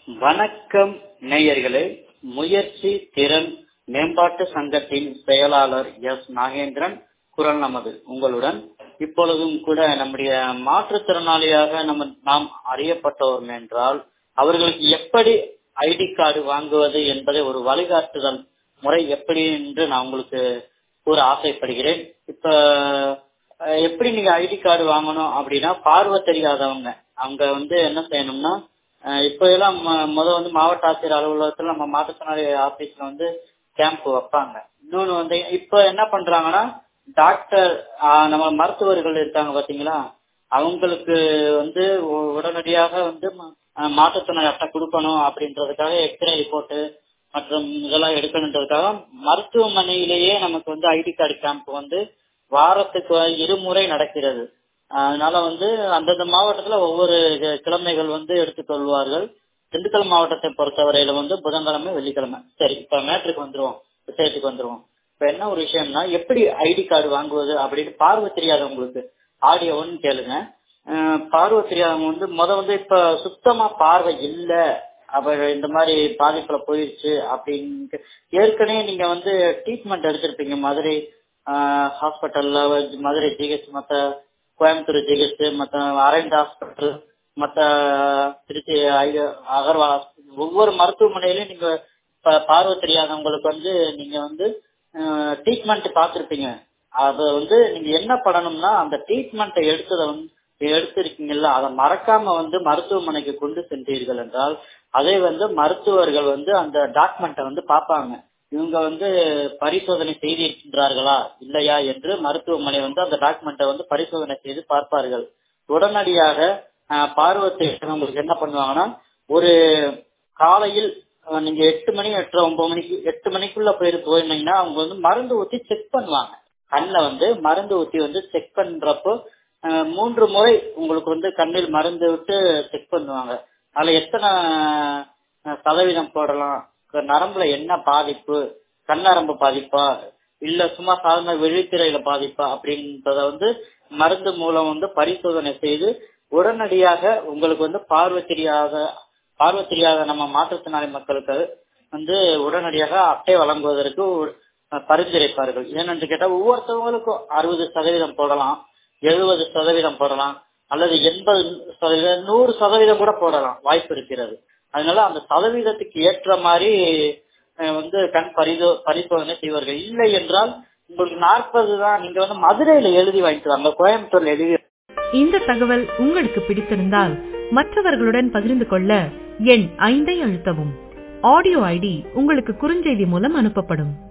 வணக்கம் நேயர்களே முயற்சி திறன் மேம்பாட்டு சங்கத்தின் செயலாளர் எஸ் நாகேந்திரன் குரல் நமது உங்களுடன் இப்பொழுதும் கூட நம்முடைய மாற்றுத்திறனாளியாக நம்ம நாம் அறியப்பட்டோம் என்றால் அவர்களுக்கு எப்படி ஐடி கார்டு வாங்குவது என்பதை ஒரு வழிகாட்டுதல் முறை எப்படி என்று நான் உங்களுக்கு கூற ஆசைப்படுகிறேன் இப்ப அஹ், எப்படி நீங்க ஐடி கார்டு வாங்கணும் அப்படின்னா பார்வை தெரியாதவங்க அவங்க வந்து என்ன செய்யணும்னா அஹ், இப்ப எல்லாம் ம- முத வந்து மாவட்ட ஆட்சியர் அலுவலகத்துல நம்ம மாற்றுத்திறனாளி ஆபீஸ்ல வந்து கேம்ப் வைப்பாங்க இன்னொன்னு வந்து இப்ப என்ன பண்றாங்கன்னா டாக்டர் ஆஹ், நம்ம மருத்துவர்கள் இருக்காங்க பாத்தீங்களா அவங்களுக்கு வந்து உ- உடனடியாக வந்து ம- அஹ், மாற்றுத்திறனாளி அட்டை கொடுக்கணும் அப்படின்றதுக்காக எக்ஸ்ரே ரிப்போர்ட் மற்றும் இதெல்லாம் எடுக்கணுன்றதுக்காக மருத்துவமனையிலேயே நமக்கு வந்து ஐடி கார்டு கேம்ப் வந்து வாரத்துக்கு இருமுறை நடக்கிறது அதனால வந்து அந்தந்த மாவட்டத்துல ஒவ்வொரு கி- கிழமைகள் வந்து எடுத்துக்கொள்வார்கள் திண்டுக்கல் மாவட்டத்தை பொறுத்தவரையில வந்து புதன்கிழமை வெள்ளிக்கிழமை சரி இப்ப மேட்ருக்கு வந்துருவோம் விஷயத்துக்கு வந்துருவோம் இப்ப என்ன ஒரு விஷயம்னா எப்படி ஐடி கார்டு வாங்குவது அப்படின்னு பார்வை தெரியாதவங்களுக்கு ஆடியோ ஒன்னு கேளுங்க அஹ் பார்வை தெரியாதவங்க வந்து முத வந்து இப்ப சுத்தமா பார்வை இல்ல அவர் இந்த மாதிரி பாதிப்புல போயிருச்சு அப்படின்னு ஏற்கனவே நீங்க வந்து ட்ரீட்மெண்ட் எடுத்திருப்பீங்க மதுரை ஹாஸ்பிட்டல்ல மதுரை ஜிஹெச் மத்த கோயம்புத்தூர் ஜிஹெச் மத்த அரவிந்த் ஹாஸ்பிட்டல் மத்த திருச்சி ஐ- அகர்வால் hospital, ஒவ்வொரு மருத்துவமனையிலும் நீங்க ப- பார்வை தெரியாதவங்களுக்கு வந்து நீங்க வந்து ட்ரீட்மெண்ட் பார்த்திருப்பீங்க அது வந்து நீங்க என்ன பண்ணணும்னா அந்த ட்ரீட்மெண்ட்டை எடுத்ததை வந்து எடுத்திருக்கீங்கல்ல அதை மறக்காம வந்து மருத்துவமனைக்கு கொண்டு சென்றீர்கள் என்றால் அதை வந்து மருத்துவர்கள் வந்து அந்த டாக்குமெண்ட்டை வந்து பார்ப்பாங்க இவங்க வந்து பரிசோதனை செய்திருக்கின்றார்களா இல்லையா என்று மருத்துவமனை வந்து அந்த டாக்குமெண்ட்டை வந்து பரிசோதனை செய்து பார்ப்பார்கள் உடனடியாக ஆஹ், பார்வத்தை உங்களுக்கு என்ன பண்ணுவாங்கன்னா ஒரு காலையில் ஆஹ், நீங்க எட்டு மணி எட்டு ஒன்பது மணிக்கு எட்டு மணிக்குள்ள போயிரு போயிருந்தீங்கன்னா அவங்க வந்து மருந்து ஊத்தி செக் பண்ணுவாங்க கண்ணுல வந்து மருந்து ஊத்தி வந்து செக் பண்றப்போ ஆஹ், மூன்று முறை உங்களுக்கு வந்து கண்ணில் மருந்து விட்டு செக் பண்ணுவாங்க அதுல எத்தனை ஆஹ், சதவீதம் போடலாம் க- நரம்புல என்ன பாதிப்பு கண்ணரம்பு பாதிப்பா இல்ல சும்மா சாதாரண விழித்திரையில பாதிப்பா அப்படின்றத வந்து மருந்து மூலம் வந்து பரிசோதனை செய்து உடனடியாக உங்களுக்கு வந்து பார்வை தெரியாத பார்வை தெரியாத நம்ம மாற்றுத்திறனாளி மக்களுக்கு வந்து உடனடியாக அட்டை வழங்குவதற்கு ஒரு- பரிந்துரைப்பார்கள் ஏனென்று கேட்டா ஒவ்வொருத்தவங்களுக்கும் அறுபது சதவீதம் போடலாம் எழுபது சதவீதம் போடலாம் அல்லது எண்பது சதவீதம் நூறு சதவீதம் கூட போடலாம் வாய்ப்பு இருக்கிறது அதனால அந்த சதவீதத்துக்கு ஏற்ற மாதிரி அஹ், வந்து கண் பரிசோ பரிசோதனை செய்வார்கள் இல்லை என்றால் உங்களுக்கு நாற்பது தான் நீங்க வந்து மதுரையில எழுதி வாங்கிட்டு வாங்க கோயம்புத்தூர்ல எழுதி இந்த தகவல் உங்களுக்கு பிடித்திருந்தால் மற்றவர்களுடன் பகிர்ந்து கொள்ள எண் ஐந்தை அழுத்தவும் ஆடியோ ஐடி உங்களுக்கு குறுஞ்செய்தி மூலம் அனுப்பப்படும்